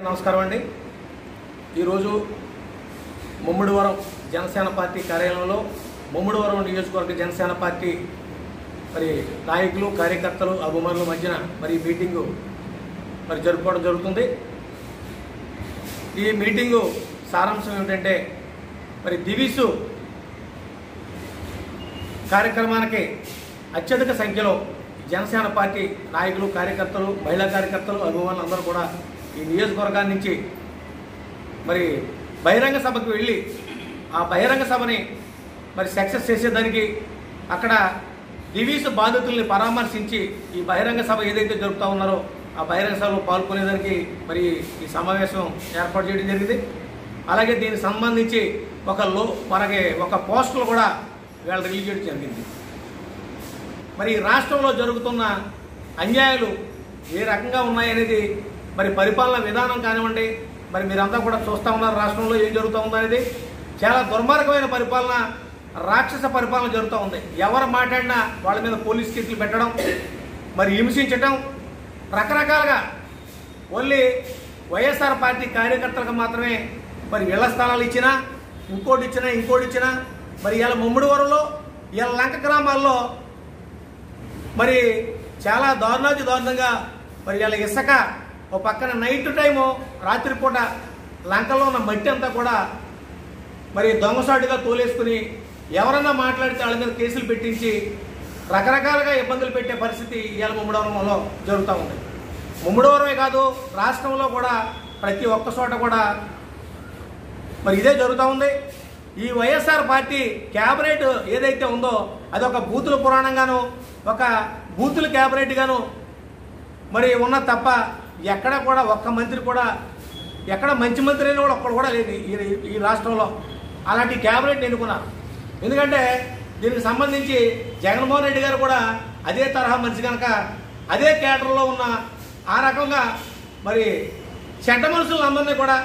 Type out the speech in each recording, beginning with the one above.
నమస్కారం అండి ఈరోజు ముమ్మడివరం జనసేన పార్టీ కార్యాలయంలో ముమ్మడివరం నియోజకవర్గ జనసేన పార్టీ మరి నాయకులు కార్యకర్తలు అభిమానుల మధ్యన మరి ఈ మీటింగు మరి జరుపుకోవడం జరుగుతుంది ఈ మీటింగు సారాంశం ఏమిటంటే మరి దివిసు కార్యక్రమానికి అత్యధిక సంఖ్యలో జనసేన పార్టీ నాయకులు కార్యకర్తలు మహిళా కార్యకర్తలు అభిమానులు అందరూ కూడా ఈ నియోజకవర్గాన్ని నుంచి మరి బహిరంగ సభకు వెళ్ళి ఆ బహిరంగ సభని మరి సక్సెస్ చేసేదానికి అక్కడ డివీస్ బాధితుల్ని పరామర్శించి ఈ బహిరంగ సభ ఏదైతే జరుపుతూ ఉన్నారో ఆ బహిరంగ సభలో పాల్గొనేదానికి మరి ఈ సమావేశం ఏర్పాటు చేయడం జరిగింది అలాగే దీనికి సంబంధించి ఒక లో మనకి ఒక పోస్టులు కూడా వీళ్ళు రిలీజ్ చేయడం జరిగింది మరి ఈ రాష్ట్రంలో జరుగుతున్న అన్యాయాలు ఏ రకంగా ఉన్నాయనేది మరి పరిపాలన విధానం కానివ్వండి మరి మీరంతా కూడా చూస్తూ ఉన్నారు రాష్ట్రంలో ఏం జరుగుతూ ఉందనేది చాలా దుర్మార్గమైన పరిపాలన రాక్షస పరిపాలన జరుగుతూ ఉంది ఎవరు మాట్లాడినా వాళ్ళ మీద పోలీస్ కేసులు పెట్టడం మరి హింసించటం రకరకాలుగా ఓన్లీ వైఎస్ఆర్ పార్టీ కార్యకర్తలకు మాత్రమే మరి ఇళ్ల స్థలాలు ఇచ్చినా ఇంకోటి ఇచ్చినా ఇంకోటి ఇచ్చినా మరి ఇలా ముమ్మడి వరంలో ఇలా లంక గ్రామాల్లో మరి చాలా దారుణాతి దారుణంగా మరి ఇలా ఇసుక ఓ పక్కన నైట్ టైము రాత్రిపూట లంకలో ఉన్న మట్టి అంతా కూడా మరి దొంగసాటుగా తోలేసుకుని ఎవరన్నా మాట్లాడితే వాళ్ళ మీద కేసులు పెట్టించి రకరకాలుగా ఇబ్బందులు పెట్టే పరిస్థితి ఇవాళ ముమ్మడివరంలో జరుగుతూ ఉంది ముమ్మడివరమే కాదు రాష్ట్రంలో కూడా ప్రతి ఒక్క చోట కూడా మరి ఇదే జరుగుతూ ఉంది ఈ వైఎస్ఆర్ పార్టీ క్యాబినెట్ ఏదైతే ఉందో అది ఒక బూతుల పురాణంగాను ఒక బూతుల క్యాబినెట్ గాను మరి ఉన్న తప్ప ఎక్కడ కూడా ఒక్క మంత్రి కూడా ఎక్కడ మంచి మంత్రి అయినా కూడా ఒక్కడు కూడా లేదు ఈ- ఈ రాష్ట్రంలో అలాంటి క్యాబినెట్ ఎన్నుకున్నారు ఎందుకంటే దీనికి సంబంధించి జగన్మోహన్ రెడ్డి గారు కూడా అదే తరహా మనిషి కనుక అదే కేటర్లో ఉన్న ఆ రకంగా మరి చెడ్డ మనుషులందరినీ కూడా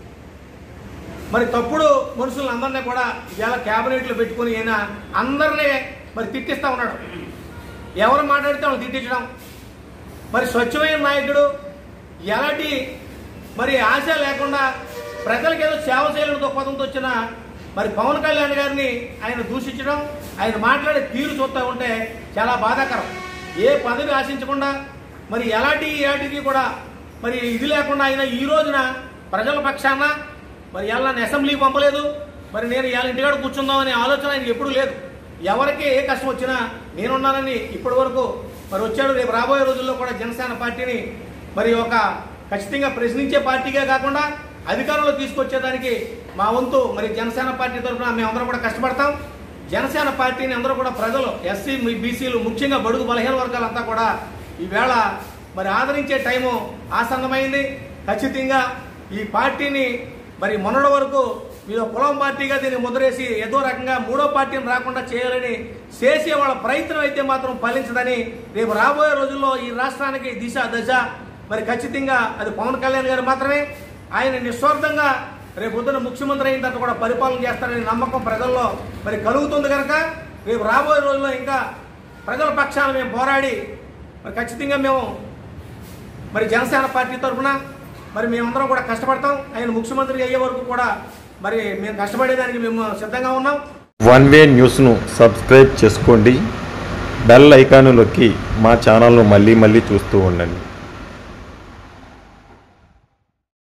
మరి తప్పుడు మనుషులందరినీ కూడా ఇవాళ క్యాబినెట్లో పెట్టుకుని ఈయన అందరినీ మరి తిట్టిస్తూ ఉన్నాడు ఎవరు మాట్లాడితే వాళ్ళు తిట్టించడం మరి స్వచ్ఛమైన నాయకుడు ఎలాంటి మరి ఆశ లేకుండా ప్రజలకు ఏదో సేవ చేయాలని దృక్పథంతో వచ్చిన మరి పవన్ కళ్యాణ్ గారిని ఆయన దూషించడం ఆయన మాట్లాడే తీరు చూస్తూ ఉంటే చాలా బాధాకరం ఏ పదవి ఆశించకుండా మరి ఎలాంటి వాటికి కూడా మరి ఇది లేకుండా ఆయన ఈ రోజున ప్రజల పక్షాన మరి ఎలా నన్ను అసెంబ్లీకి పంపలేదు మరి నేను ఇవాళ ఇంటికాడ కూర్చుందామనే ఆలోచన ఆయనకి ఎప్పుడూ లేదు ఎవరికి ఏ కష్టం వచ్చినా నేనున్నానని ఇప్పటి వరకు మరి వచ్చాడు రేపు రాబోయే రోజుల్లో కూడా జనసేన పార్టీని మరి ఒక ఖచ్చితంగా ప్రశ్నించే పార్టీగా కాకుండా అధికారంలో తీసుకొచ్చేదానికి మా వంతు మరి జనసేన పార్టీ తరఫున మేమందరం కూడా కష్టపడతాం జనసేన పార్టీని అందరూ కూడా ప్రజలు ఎస్సీ బీసీలు ముఖ్యంగా బడుగు బలహీన వర్గాలంతా కూడా ఈవేళ మరి ఆదరించే టైము ఆసన్నమైంది ఖచ్చితంగా ఈ పార్టీని మరి మొన్నటి వరకు మీరు కులం పార్టీగా దీన్ని ముద్రేసి ఏదో రకంగా మూడో పార్టీని రాకుండా చేయాలని చేసే వాళ్ళ ప్రయత్నం అయితే మాత్రం ఫలించదని రేపు రాబోయే రోజుల్లో ఈ రాష్ట్రానికి దిశ దశ మరి ఖచ్చితంగా అది పవన్ కళ్యాణ్ గారు మాత్రమే ఆయన నిస్వార్థంగా రేపు పొద్దున ముఖ్యమంత్రి అయిన తర్వాత కూడా పరిపాలన చేస్తారనే నమ్మకం ప్రజల్లో మరి కలుగుతుంది కనుక రేపు రాబోయే రోజుల్లో ఇంకా ప్రజల పక్షాన మేము పోరాడి మరి ఖచ్చితంగా మేము మరి జనసేన పార్టీ తరఫున మరి మేమందరం కూడా కష్టపడతాం ఆయన ముఖ్యమంత్రి అయ్యే వరకు కూడా మరి మేము కష్టపడేదానికి మేము సిద్ధంగా ఉన్నాం వన్ వే న్యూస్ను సబ్స్క్రైబ్ చేసుకోండి బెల్ ఐకాను నొక్కి మా ఛానల్ను మళ్ళీ మళ్ళీ చూస్తూ ఉండండి